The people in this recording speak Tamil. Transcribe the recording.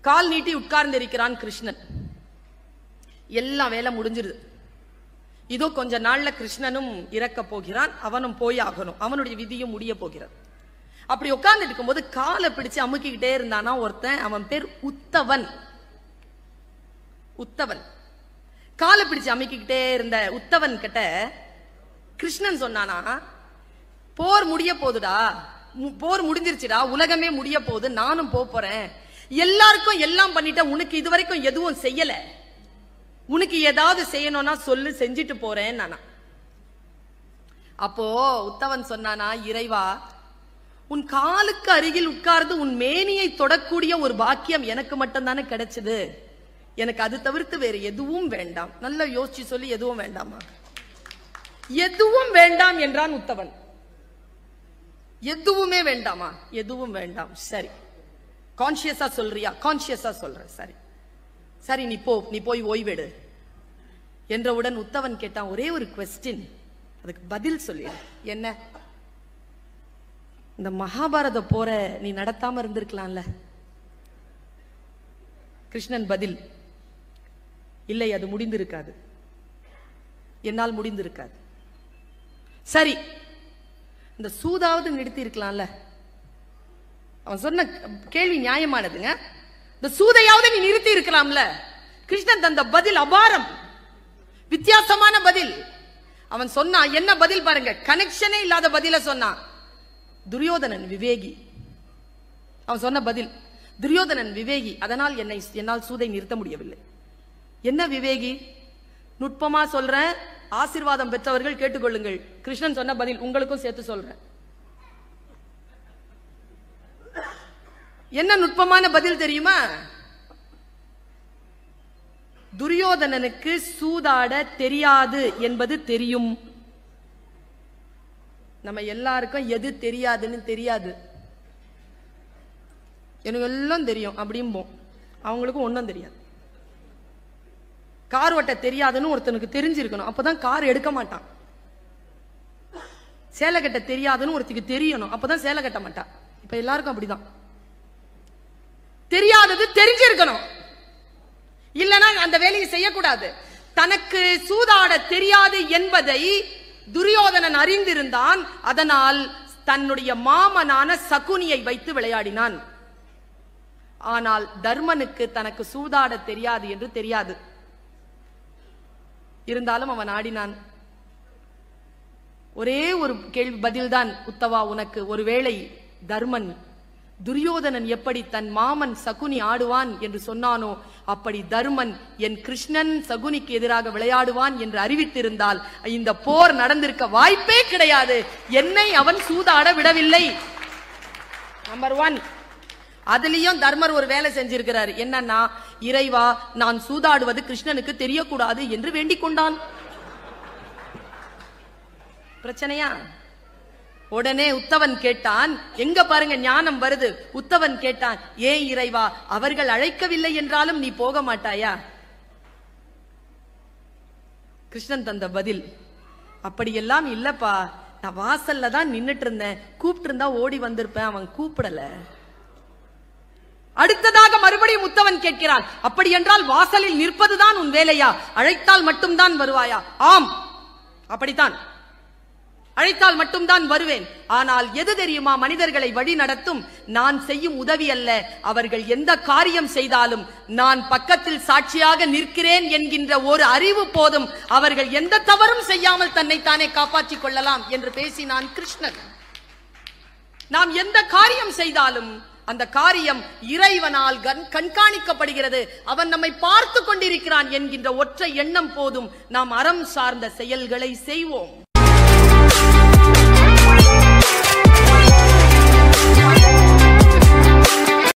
கால் நீட்டி உட்கார்ந்து இருக்கிறான் கிருஷ்ணன் எல்லாம் வேலை முடிஞ்சிருது இதோ கொஞ்ச நாள்ல கிருஷ்ணனும் இறக்க போகிறான் அவனும் போய் ஆகணும் அவனுடைய விதியும் முடிய போகிறது அப்படி உட்கார்ந்துட்டு இருக்கும்போது காலை பிடிச்சு அமுக்கிக்கிட்டே இருந்தானா ஒருத்தன் அவன் பேர் உத்தவன் உத்தவன் காலை பிடிச்சு அமுக்கிக்கிட்டே இருந்த உத்தவன் கிட்ட கிருஷ்ணன் சொன்னானா போர் முடிய போகுதுடா மு- போர் முடிஞ்சிருச்சுடா உலகமே முடிய போகுது நானும் போப் போறேன் எல்லாருக்கும் எல்லாம் பண்ணிட்டேன் உனக்கு இதுவரைக்கும் எதுவும் செய்யல உனக்கு ஏதாவது செய்யணும்னா சொல்லு செஞ்சுட்டு போறேன் நானா அப்போ உத்தவன் சொன்னானா இறைவா உன் காலுக்கு அருகில் உட்கார்ந்து உன் மேனியை தொடக்கூடிய ஒரு பாக்கியம் எனக்கு மட்டும்தானே கிடைச்சது எனக்கு அது தவிர்த்து வேறு எதுவும் வேண்டாம் நல்லா யோசிச்சு சொல்லி எதுவும் வேண்டாமா எதுவும் வேண்டாம் என்றான் உத்தவன் எதுவுமே வேண்டாமா எதுவும் வேண்டாம் சரி கான்சியஸா சொல்றியா கான்சியஸா சொல்றேன் சரி சரி நீ போ நீ போய் ஓய்வெடு என்றவுடன் உத்தவன் கேட்டான் ஒரே ஒரு கொஸ்டின் அதுக்கு பதில் சொல்லி என்ன இந்த மகாபாரத போற நீ நடத்தாம இருந்திருக்கலாம்ல கிருஷ்ணன் பதில் இல்லை அது முடிந்திருக்காது என்னால் முடிந்திருக்காது சரி இந்த சூதாவது நிறுத்தி இருக்கலாம்ல அவன் சொன்ன கேள்வி நியாயமானதுங்க இந்த சூதையாவது நீ நிறுத்தி இருக்கலாம்ல கிருஷ்ணன் தந்த பதில் அபாரம் வித்தியாசமான பதில் அவன் சொன்னான் என்ன பதில் பாருங்க கனெக்ஷனே இல்லாத பதில சொன்னான் துரியோதனன் விவேகி அவன் சொன்ன பதில் துரியோதனன் விவேகி அதனால் என்னை என்னால் சூதை நிறுத்த முடியவில்லை என்ன விவேகி நுட்பமா சொல்றேன் ஆசீர்வாதம் பெற்றவர்கள் கேட்டுக்கொள்ளுங்கள் கிருஷ்ணன் சொன்ன பதில் உங்களுக்கும் சேர்த்து சொல்றேன் என்ன நுட்பமான பதில் தெரியுமா துரியோதனனுக்கு சூதாட தெரியாது என்பது தெரியும் நம்ம எல்லாருக்கும் எது தெரியாதுன்னு தெரியாது எனக்கு எல்லாம் தெரியும் அப்படிம்போம் அவங்களுக்கும் ஒன்றும் தெரியாது கார் ஓட்ட தெரியாதுன்னு ஒருத்தனுக்கு தெரிஞ்சிருக்கணும் அப்பதான் கார் எடுக்க மாட்டான் சேலை கட்ட தெரியாதுன்னு ஒருத்திக்கு தெரியணும் அப்பதான் சேலை கட்ட மாட்டான் இப்ப எல்லாருக்கும் அப்படிதான் தெரியாதது தெரிஞ்சிருக்கணும் இல்லனா அந்த வேலையை செய்யக்கூடாது தனக்கு சூதாட தெரியாது என்பதை துரியோதனன் அறிந்திருந்தான் அதனால் தன்னுடைய மாமனான சகுனியை வைத்து விளையாடினான் ஆனால் தர்மனுக்கு தனக்கு சூதாட தெரியாது என்று தெரியாது இருந்தாலும் அவன் ஆடினான் ஒரே ஒரு கேள்வி பதில்தான் உத்தவா உனக்கு ஒருவேளை தர்மன் துரியோதனன் எப்படி தன் மாமன் சகுனி ஆடுவான் என்று சொன்னானோ அப்படி தர்மன் என் கிருஷ்ணன் சகுனிக்கு எதிராக விளையாடுவான் என்று அறிவித்திருந்தால் இந்த போர் நடந்திருக்க வாய்ப்பே கிடையாது என்னை அவன் சூதாட விடவில்லை நம்பர் ஒன் அதுலயும் தர்மர் ஒரு வேலை செஞ்சிருக்கிறார் என்னன்னா இறைவா நான் சூதாடுவது கிருஷ்ணனுக்கு தெரியக்கூடாது என்று வேண்டிக் கொண்டான் பிரச்சனையா உடனே உத்தவன் கேட்டான் எங்க பாருங்க ஞானம் வருது உத்தவன் கேட்டான் ஏன் இறைவா அவர்கள் அழைக்கவில்லை என்றாலும் நீ போக மாட்டாயா கிருஷ்ணன் தந்த பதில் அப்படியெல்லாம் இல்லப்பா நான் வாசல்ல தான் நின்னுட்டு இருந்தேன் கூப்பிட்டு இருந்தா ஓடி வந்திருப்பேன் அவன் கூப்பிடல அடுத்ததாக மறுபடியும் உத்தவன் கேட்கிறான் அப்படி என்றால் வாசலில் நிற்பதுதான் உன் வேலையா அழைத்தால் மட்டும்தான் வருவாயா ஆம் அப்படித்தான் அழைத்தால் மட்டும்தான் வருவேன் ஆனால் எது தெரியுமா மனிதர்களை வழி நடத்தும் நான் செய்யும் உதவி அல்ல அவர்கள் எந்த காரியம் செய்தாலும் நான் பக்கத்தில் சாட்சியாக நிற்கிறேன் என்கின்ற ஒரு அறிவு போதும் அவர்கள் எந்த தவறும் செய்யாமல் தன்னைத்தானே காப்பாற்றிக் கொள்ளலாம் என்று பேசினான் கிருஷ்ணன் நாம் எந்த காரியம் செய்தாலும் அந்த காரியம் இறைவனால் கண்- கண்காணிக்கப்படுகிறது அவன் நம்மை பார்த்து கொண்டிருக்கிறான் என்கின்ற ஒற்றை எண்ணம் போதும் நாம் அறம் சார்ந்த செயல்களை செய்வோம்